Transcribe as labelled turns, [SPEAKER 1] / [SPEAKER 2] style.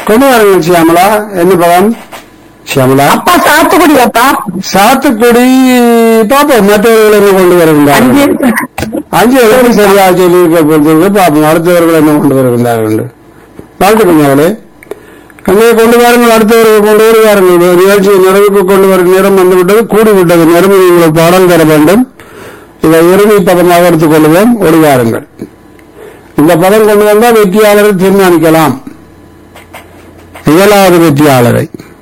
[SPEAKER 1] கொண்டு வாருங்கள் சியாமலா என்ன பதம் சியாமலா
[SPEAKER 2] அப்பா சாத்துக்குடி அப்பா
[SPEAKER 1] சாத்துக்குடி பாப்போம் மற்றவர்கள் என்ன கொண்டு
[SPEAKER 2] அஞ்சு
[SPEAKER 1] வருகின்றார்கள் அஞ்சு எழுத்து சரியாக சொல்லியிருக்க பொறுத்தவரை பாப்போம் அடுத்தவர்கள் என்ன கொண்டு வருகின்றார்கள் வாழ்த்துக்கள் அவளே அங்கே கொண்டு வாருங்கள் அடுத்தவர்கள் கொண்டு வருவார்கள் ஒரு நிகழ்ச்சி நிறைவுக்கு கொண்டு வரும் நேரம் வந்துவிட்டது கூடிவிட்டது நேரம் நீங்கள் பாடல் தர வேண்டும் இதை இறுதி பதமாக எடுத்துக் கொள்வோம் ஓடி வாருங்கள் இந்த பதம் கொண்டு வந்தால் வெற்றியாளரை தீர்மானிக்கலாம் ஏழாவது வெற்றியாளரை